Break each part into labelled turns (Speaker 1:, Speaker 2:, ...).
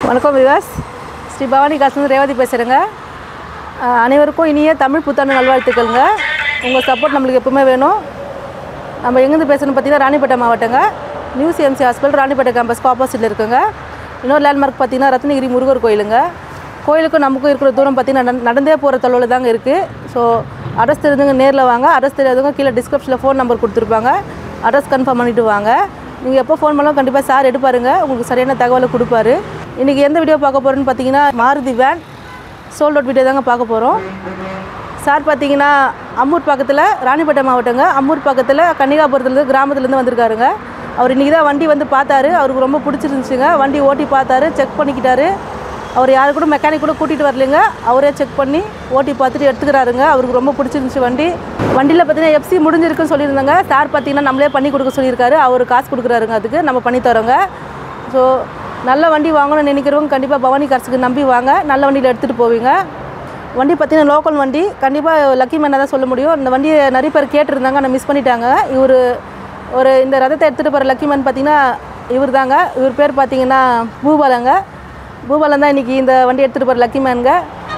Speaker 1: வணக்கம் விவாஸ் ஸ்ரீ பவானி காசுலேருந்து ரேவதி பேசுகிறேங்க அஹ் அனைவருக்கும் இனிய தமிழ் புத்தாண்டு நல்வாழ்த்துக்கள்ங்க உங்கள் சப்போர்ட் நம்மளுக்கு எப்பவுமே வேணும் நம்ம எங்கேருந்து பேசணும் பார்த்தீங்கன்னா ராணிப்பேட்டை மாவட்டங்க நியூ சிஎம்சி ஹாஸ்பிட்டல் ராணிப்பேட்டை கேம்பஸ்க்கு ஆப்போசிட்டில் இருக்குங்க இன்னொரு லேண்ட்மார்க் பார்த்தீங்கன்னா ரத்னகிரி முருகர் கோயிலுங்க கோயிலுக்கும் நமக்கும் இருக்கிற தூரம் பார்த்தீங்கன்னா நட- நடந்தே போகிற தொலைவில் தாங்க இருக்குது ஸோ அட்ரஸ் தெரிஞ்சவங்க நேரில் வாங்க அட்ரஸ் தெரியாதவங்க கீழே டிஸ்கிரிப்ஷனில் ஃபோன் நம்பர் கொடுத்துருப்பாங்க அட்ரஸ் கன்ஃபார்ம் பண்ணிவிட்டு வாங்க நீங்கள் எப்போ ஃபோன் பண்ணாலும் கண்டிப்பாக சார் எடுப்பாருங்க உங்களுக்கு சரியான தகவலை கொடுப்பாரு இன்றைக்கி எந்த வீடியோ பார்க்க போகிறோன்னு பார்த்தீங்கன்னா Maruti van sold out video தாங்க பார்க்க போகிறோம் சார் பார்த்தீங்கன்னா அம்மூர் பக்கத்தில் ராணிப்பேட்டை மாவட்டங்க அம்மூர் பக்கத்தில் கன்னிகாபுரத்துலேருந்து கிராமத்துலேருந்து வந்திருக்காருங்க அவர் இன்றைக்கி தான் வண்டி வந்து பார்த்தாரு அவருக்கு ரொம்ப பிடிச்சிருந்துச்சுங்க வண்டி ஓட்டி பார்த்தாரு செக் பண்ணிக்கிட்டாரு அவர் யாரு கூட மெக்கானிக் கூட கூட்டிகிட்டு வரலைங்க அவரே செக் பண்ணி ஓட்டி பார்த்துட்டு எடுத்துக்கிறாருங்க அவருக்கு ரொம்ப பிடிச்சிருந்துச்சு வண்டி வண்டியில் பார்த்தீங்கன்னா எஃப்சி முடிஞ்சிருக்குன்னு சொல்லியிருந்தாங்க சார் பார்த்தீங்கன்னா நம்மளே பண்ணி கொடுக்க சொல்லியிருக்காரு அவர் காசு கொடுக்குறாருங்க அதுக்கு நம்ம பண்ணி தரோங்க ஸோ நல்ல வண்டி வாங்கணும்னு நினைக்கிறவங்க கண்டிப்பாக பவானி காசுக்கு நம்பி வாங்க நல்ல வண்டியில் எடுத்துகிட்டு போவீங்க வண்டி பார்த்தீங்கன்னா லோக்கல் வண்டி கண்டிப்பாக லக்கி மேனாக தான் சொல்ல முடியும் இந்த வண்டியை நிறைய பேர் கேட்டிருந்தாங்க ஆனால் மிஸ் பண்ணிட்டாங்க இவர் ஒரு இந்த ரதத்தை எடுத்துகிட்டு போகிற லக்கி மேன் பார்த்தீங்கன்னா இவர் தாங்க இவர் பேர் பார்த்தீங்கன்னா பூபாலங்க பூபாலன் தான் இன்றைக்கி இந்த வண்டி எடுத்துகிட்டு போகிற லக்கி மேனுங்க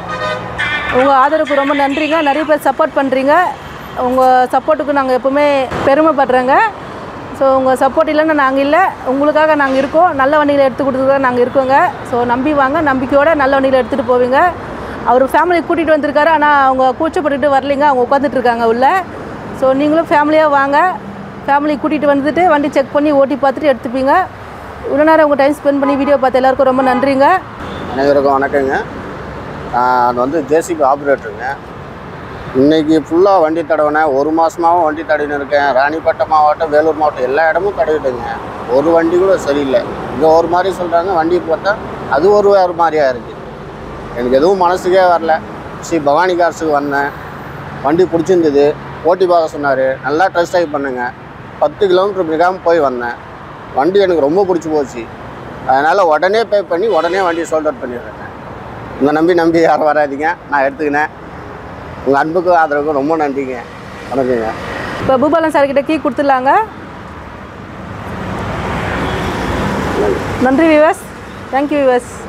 Speaker 1: உங்கள் ஆதரவுக்கு ரொம்ப நன்றிங்க நிறைய பேர் சப்போர்ட் பண்ணுறீங்க உங்கள் சப்போர்ட்டுக்கு நாங்கள் எப்போவுமே பெருமைப்படுறோங்க ஸோ உங்கள் சப்போர்ட் இல்லைன்னா நாங்கள் இல்லை உங்களுக்காக நாங்கள் இருக்கோம் நல்ல வண்டியில் எடுத்து கொடுத்து தான் நாங்கள் இருக்கோங்க ஸோ நம்பி வாங்க நம்பிக்கையோட நல்ல வண்டியில் எடுத்துகிட்டு போவீங்க அவர் ஃபேமிலி கூட்டிகிட்டு வந்திருக்காரு ஆனால் அவங்க கூச்சப்பட்டுட்டு வரலைங்க அவங்க உட்காந்துட்டு இருக்காங்க உள்ள ஸோ நீங்களும் ஃபேமிலியாக வாங்க ஃபேமிலி கூட்டிகிட்டு வந்துட்டு வண்டி செக் பண்ணி ஓட்டி பார்த்துட்டு எடுத்துப்பீங்க இவ்வளோ நேரம் உங்கள் டைம் ஸ்பெண்ட் பண்ணி வீடியோ பார்த்த எல்லாருக்கும் ரொம்ப நன்றிங்க
Speaker 2: அனைவருக்கும் வணக்கங்க நான் வந்து ஜேசிபி ஆப்ரேட்டருங்க இன்னைக்கு ஃபுல்லாக வண்டி தடவினேன் ஒரு மாதமாகவும் வண்டி தடவின்னு இருக்கேன் ராணிப்பேட்டை மாவட்டம் வேலூர் மாவட்டம் எல்லா இடமும் தடவிட்டுங்க ஒரு வண்டி கூட சரியில்லை இங்கே ஒரு மாதிரி சொல்கிறாங்க வண்டி பார்த்தா அது ஒரு வேறு மாதிரியா இருக்குது எனக்கு எதுவும் மனசுக்கே வரல ஸ்ரீ பவானி கார்ஸுக்கு வந்தேன் வண்டி பிடிச்சிருந்தது ஓட்டி பார்க்க சொன்னார் நல்லா டெஸ்ட் ட்ரைவ் பண்ணுங்க பத்து கிலோமீட்டர் மிகாமல் போய் வந்தேன் வண்டி எனக்கு ரொம்ப பிடிச்சி போச்சு அதனால் உடனே பே பண்ணி உடனே வண்டியை சோல்ட் அவுட் பண்ணிடுறேன் உங்களை நம்பி நம்பி யாரும் வராதீங்க நான் எடுத்துக்கினேன் உங்கள் அன்புக்கும் ஆதரவுக்கும் ரொம்ப நன்றிங்க வணக்கங்க
Speaker 1: இப்போ பூபாலன் சார்கிட்ட கீ கொடுத்துடலாங்க நன்றி விவஸ் தேங்க்யூ விவஸ்